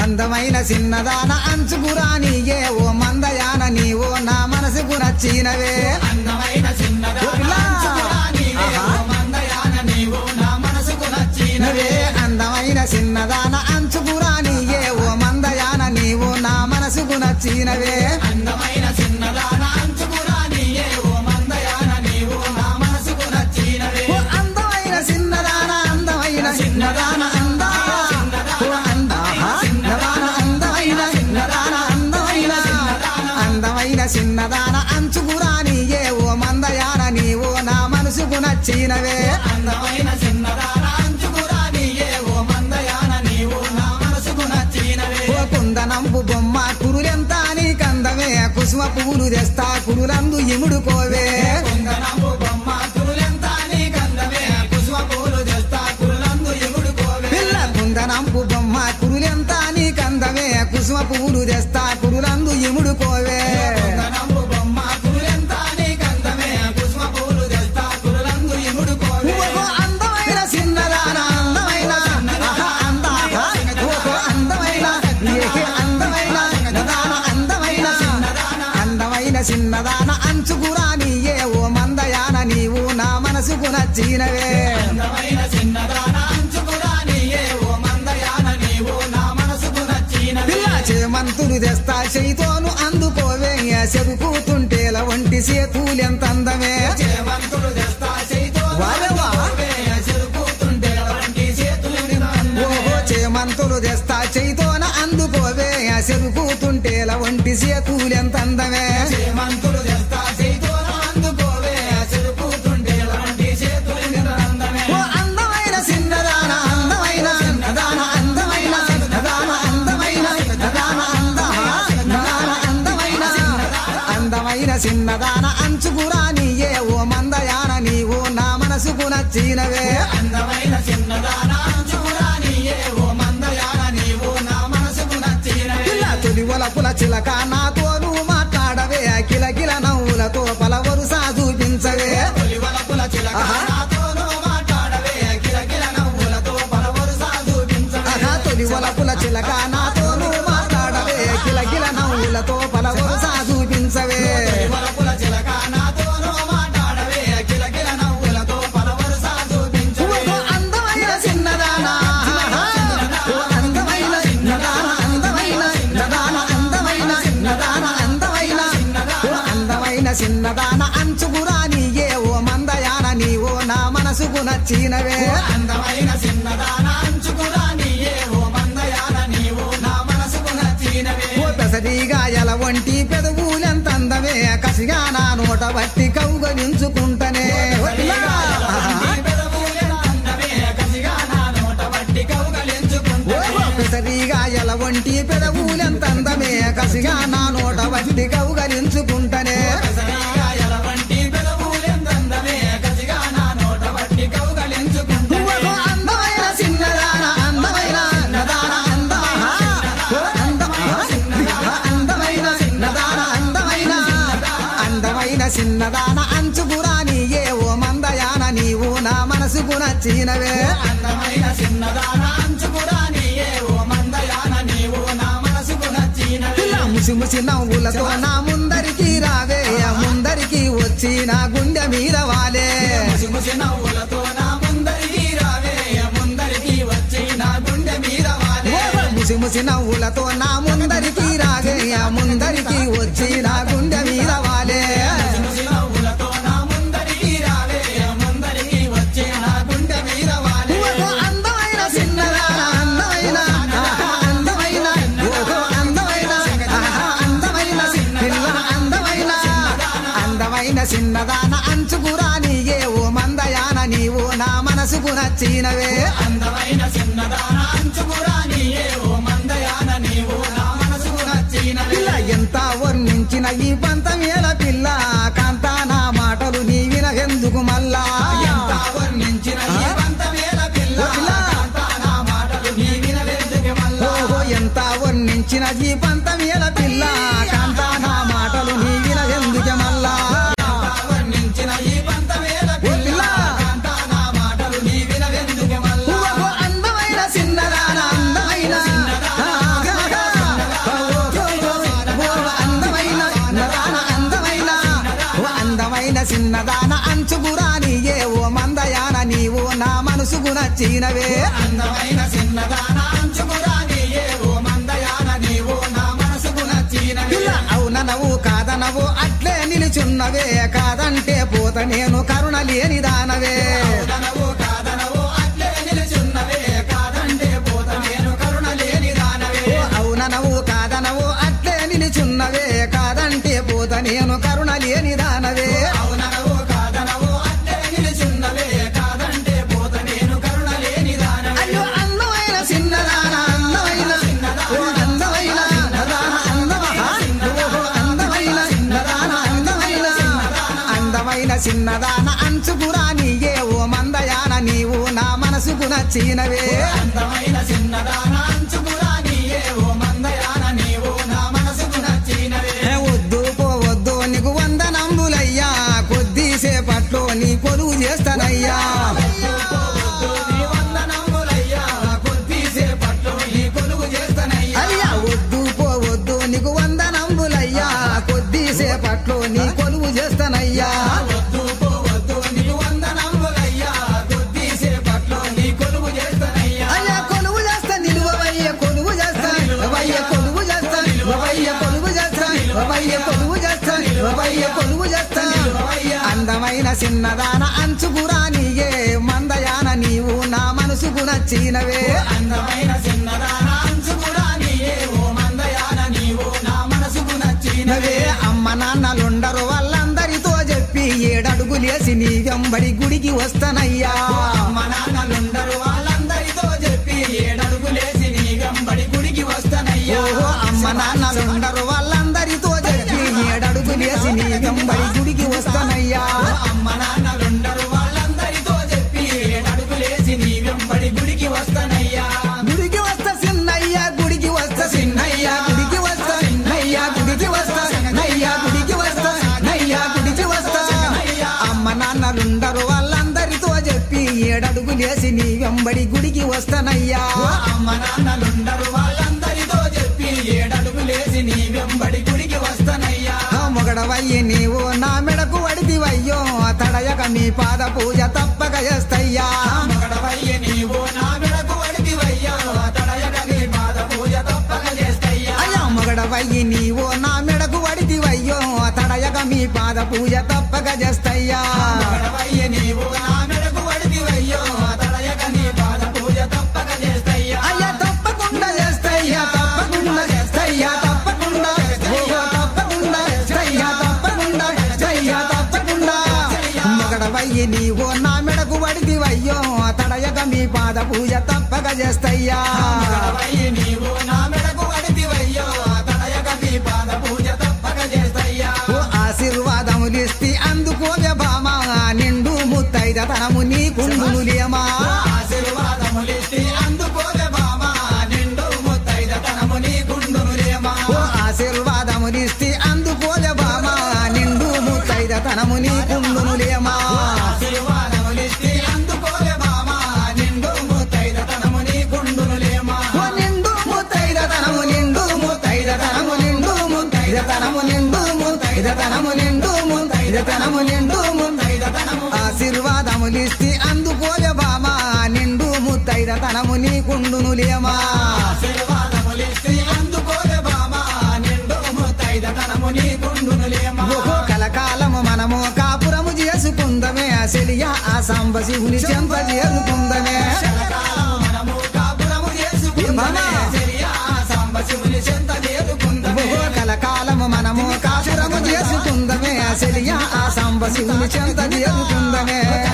అందమైన చిన్నదాన అంచుకురానియే ఓ మందయాన నీవో నా మనసుకు నచ్చినవే అందమైన చిన్నదా ఓ పిల్ల. ఆహా. మందయాన నీవు నా మనసుకు నచ్చిన నవే అందమైన చిన్నదాన అంచుకురానియే ఓ మందయాన నీవు నా మనసుకు నచ్చినవే అందమైన చిన్నదాన అంచుకురా నీయే ఓ మందయాన నీవు నా మనసుకు నచ్చినవే ఓ అందమైన చిన్నదాన అందమైన చిన్నదాన అందా ఓ అందా చిన్నదాన అందమైన చిన్నదాన అందమైన అందమైన చిన్నదాన అంచుకురానియే ఓ మందయాన నీవు నా మనసుకు నచ్చినవే అందమైన చిన్నదాన అంచుకురా నీయే ఓ మందయాన నీవు నా మనసుకు నచ్చినవే ఓ కుందనంపు బొమ్మ కురులెంత నీ కందమే కుసుమ పువ్వులు తెస్తా కురులందు ఇముడుకోవే కుందనపు బొమ్మ కురులెంత నీ గంధమే కుసుమ పూలు తెస్తా కురులందు ఎగుడుకోవే పిల్ల కుందనంపు బొమ్మ కురులెంత నీ కందమే కుసుమ పువ్వులు తెస్తా కురులందు ఇముడుకోవే కుందనపు బొమ్మ కురులెంత నీ గంధమే కుసుమ పూలు తెస్తా కురులందు ఎగుడుకోవే ఓహో అందమైన చిన్నదాన అందమైన ఆహా, అందాహా. ఓహో అందమైన ఏహే అందమైన నదాన అందమైన అందమైన చిన్నదాన అంచుకురాని ఏ ఓ మందయాన నీవు నా మనసుకు నచ్చినవే అందమైన చిన్నదాన అంచుకురా నీయే ఓ మందయాన నీవు నా మనసుకు నచ్చినవే పిల్ల చేమంతులు తెస్తా చేయితోను అందుకోవే చెరుకుతుంటేల వంటి సేతులెంత అందమే చేమంతులు తెస్తా చేయితో వారేవా? చెరుకుతుంటే వంటి చేతులు నిన్ను ఓహో చేమంతులు తెస్తా చేయితోన అందుకోవే చెరుకుతుంటేల వంటి సేతులెంత అందమే చేమంతులు తెస్తా చేయితో అందుకోవే చెరుకుతుంటే వంటి చేతులు నిన్నందమే ఓ అందమైన చిన్నదాన అందమైన నదాన అందమైన నదాన అందమైన నదాన అందహా నదాన అందమైన అందమైన చిన్నదాన అంచుకురాని ఏ ఓ మందయాన నీవు నా మనసుకు నచ్చినవే అందమైన చిన్నదాన అంచుకురా నీయే ఓ మందయాన నీవు నా మనసుకు నచ్చినవే పిల్ల తొలి ఒలపుల చిలక నాతోను మాట్లాడవే కిలకిల నవ్వులతో పలవరుసా చూపించవే తొలివలపుల చిలక ఆహా. నాతోనూ మాట్లాడవే కిలకిల నవ్వులతో పలవరుసా చూపించవే ఆహా తొలి ఒలపుల చిలక నాతోను మాట్లాడవే కిలకిల నవ్వులతో పలవరుసా చూపించవే తొలివలపుల చిలక నాతోనూ మాట్లాడవే కిలకిల నవ్వులతో పలవరుసా చూపించవే ఓ అందమైన చిన్నదాన ఓ అందమైన చిన్నదాన అందమైన నదాన అందమైన నదాన అందమైన ఓ అందమైన చిన్నదాన అంచుకురాని ఏ ఓ మందయాన నీవో నా మనసుకు నచ్చినవే అందమైన చిన్నదాన అంచుకురా నీయే ఓ మందయాన నీవు నా మనసుకు నచ్చినవే ఓ పెసరిగాయల వంటి పెదవులెంత అందమే కసిగా నా నోట బట్టి కౌగలించుకుంటనే ఓ పిల్ల. నీ పెదవులే అందమే కసిగా నా నోట బట్టి కౌగలించుకుంటూ ఓ పెసరిగాయల వంటి పెదవులెంత అందమే కసిగా నా నోట బట్టి కౌగలించుకుంటనే కసరిగాయల వంటి పెదవులెందందమే కసిగా నా నోట బట్టి కౌగలించుకుంటూ ఓ అందమైన చిన్నదాన అందమైన నదాన అందమహా. ఓ అందమైన అందమైన నదాన అందమైన అందమైన చిన్నదాన అంచుకురాని ఏ ఓ మందయాన నీవు నా మనసుకు నచ్చినవే అందమైన చిన్నదాన అంచుకురా నీయే ఓ మందయాన నీవు నా మనసుకు నచ్చినవే పిల్ల ముసి ముసి నవ్వులతో నా ముందరికి రావే ముందరికి వచ్చి నా గుండె మీద వాలే ముసి ముసి నవ్వులతో నా ముందరికి రావే ముందరికి వచ్చి నా గుండె మీద వాలే ముసి ముసి నవ్వులతో నా ముందరికి రావే ముందరికి వచ్చి నా గుండె మీద వాలే ముసి నవ్వులతో నా ముందరికి రావే ముందరికి వచ్చి నా గుండె మీద వాలే ఓహో అందమైన చిన్నదాన అందమైన ఆహా అందమైన ఓహో అందమైన ఆహా అందమైన పిల్ల అందమైన అందమైన చిన్నదాన అంచుకురాని ఏ ఓ మందయాన నీవు నా మనసుకు నచ్చినవే అందమైన చిన్నదాన అంచుకురా నీయే ఓ మందయాన నీవు నా మనసుకు నచ్చినవే పిల్ల ఎంత వర్ణించిన ఈ పంతమేల పిల్ల కాంతా నా మాటలు నీ వినవెందుకు మల్లా ఎంత వర్ణించిన ఈ పంతవేల పిల్ల ఓ పిల్ల. కాంతా నా మాటలు నీ వినవెందుకు మల్లా ఓహో ఎంత వర్ణించిన ఈ పంతమేల పిల్ల కాంతా నా మాటలు నీ వినవెందుకు మల్లా వర్ణించిన ఈ పంతవేల ఓ పిల్ల. కాంతా నా మాటలు నీ వినవెందుకు మల్లా ఓహో అందమైన చిన్నదాన అందమైన ఆహా, చిన్నదాన అంచుగురానియే ఓ మందయాన నీవు నా మనసుకు నచ్చినవే అందమైన చిన్నదాన అంచుకురానియే ఓ మందయాన నీవు నా మనసుకు నచ్చినవి ఇలా అవుననవు కాదనవు అట్లే నిలుచున్నవే కాదంటే పోత నేను కరుణ లేని దానవే అవుననవు కాదనవు అట్లే నిలుచున్నవే కాదంటే పోత నేను కరుణ లేని దానవే ఓ అవుననవు కాదనవు అట్లే నిలుచున్నవే కాదంటే పోత నేను కరుణ లేని దానవే అవుననవు కాదనవు అట్లే నిలుచున్నవే కాదంటే పోత నేను కరుణ లేని దానవే అయ్యో అందమైన చిన్నదాన అందమైన ఓ అందమైన చిన్నదాన అందమహా ఓ అందమైన చిన్నదాన అందమైన అందమైన చిన్నదాన అంచుకురానియే ఓ మందయాన నీవు నా మనసుకు నచ్చినవే అందమైన చిన్నదాన అంచుకురానియే ఓ మందయాన నీవు నా మనసుకు నచ్చినవే ఏ వద్దు పోవద్దు నీకు వంద నంబులయ్యా కొద్దిసేపట్లో నీ కొలువు చేస్తానయ్యా పోవద్దు నీ వందనములయ్యా కొద్దిసేపట్లో నీ కొలువు చేస్తానయ్యా అయ్యా వద్దు పోవద్దు నీకు వంద నంబులయ్యా కొద్దిసేపట్లో నీ కొలువు చేస్తానయ్యా వద్దు పోవద్దు నీ వందనములయ్యా కొద్దిసేపట్లో నీ కొలువు చేస్తానయ్యా అయ్యా కొలువు చేస్తా నిలువవయ్య కొలువు చేస్తా వయ్య కొలువు చేస్తా వయ్య కొలువు చేస్తా వయ్య కొలువు చేస్తా వయ్య కొలువు చేస్తా అందమైన చిన్నదాన అంచుకురానియే మందయాన నీవు నా మనసుకు నచ్చినవే అందమైన చిన్నదాన అంచుకురానియే ఓ మందయాన నీవు నా మనసుకు నచ్చినవే నవే అమ్మ నాన్నలుండరు వాళ్ళందరితో చెప్పి ఏడడుగులేసి నీ వెంబడి గుడికి వస్తానయ్యా అమ్మ నాన్నలుండరు వాళ్ళందరితో చెప్పి ఏడడుగులేసి నీ వెంబడి గుడికి వస్తానయ్యా ఓహో అమ్మ నాన్నలుండరు వాళ్ళందరితో చెప్పి ఏడడుగులేసి నీ వెంబడి గుడికి వస్తానయ్యా అమ్మ నాన్నలుండరు వాళ్ళందరితో చెప్పి ఏడడుగులేసి నీ వెంబడి గుడికి వస్తానయ్యా గుడికి వస్తా సిన్నయ్య గుడికి వస్తా సిన్నయ్య గుడికి వస్తా నయ్య గుడికి వస్తా నయ్య గుడికి వస్తా నయ్య గుడికి వస్తా అమ్మ నాన్నలుండరు వాళ్ళందరితో చెప్పి ఏడడుగులేసి నీ వెంబడి గుడికి వస్తానయ్యా అమ్మ నాన్నలుండరు వాళ్ళందరితో చెప్పి ఏడడుగులేసి నీ వెంబడి గుడికి వస్తానయ్యా ఆ మొగడవయ్యి నీవు నా మెడకు వడిదివయ్యో తడయక మీ పాద పూజ తప్పక చేస్తయ్యా మగడవయ్య నీవు నా మెడకు వడిదివయ్యా తడయక నీ పాద పూజ తప్పక చేస్తయ్యా అయ్యా మొగడవయ్యి నీవు నా మెడకు వడిదివయ్యో తడయక మీ పాద పూజ తప్పక చేస్తయ్యా మగడవయ్య నీవు నా మెడకు వడిదివయ్యో తడయక నీ పాద పూజ తప్పక చేస్తయ్యా అయ్యా తప్పకుండా చేస్తయ్యా తప్పకుండా చేస్తయ్యా తప్పకుండా ఓహో తప్పకుండా చేస్తయ్యా తప్పకుండా చేస్తయ్యా తప్పకుండా మొగడవయ్యి నీవు నా మెడకు వడిదివయ్యో తడయక మీ పాద పూజ తప్పక చేస్తయ్యా మగడవయ్య నీవు నా మెడకు వడిదివయ్యో తడయక నీ పాద పూజ తప్పక చేస్తయ్యా ఓ ఆశీర్వాదములిస్తి అందుకోవే బామా నిండు ముత్తైద తనము నీ కుండునులేమా ఆశీర్వాదములిస్తి అందుకోవే బామా నిండు ముత్తైదతనము నీ గుండునులేమా ఓ ఆశీర్వాదములిస్తి అందుకోవే బామా నిండు ముత్తైద తనము నీ కుండునులేమా ఆశీర్వాదములిస్తి అందుకోవే బామా నిండు ముత్తైదతనము నీ గుండునులేమా ఓ నిండు ముత్తైద తనము నిండు ముత్తైద తనము నిండు ముత్తైద తనము నిండు ముత్తైద తనము నిండు ముత్తైద తనము నిండు ముత్తైద తనము ఆశీర్వాదములిస్తి అందుకోవే బామా నిండు ముత్తైద తనము నీ కుండునులేమా ఆశీర్వాదములిస్తి అందుకోవే బామా నిండు ముత్తైదతనము నీ గుండునులేమా ఓహో కలకాలము మనము కాపురము చేసుకుందమే అసలియా ఆ సాంబ శివుని చెంప చేరుకుందమే కలకాలం మనము కాపురము చేసుకుందమే చెరియా సాంబశివుని చెంత చేరుకుందమే ఓహో కలకాలము మనము కాపురము చేసుకుందమే అసలియా ఆ సాంబ శివుని చెంత చేరుకుందమే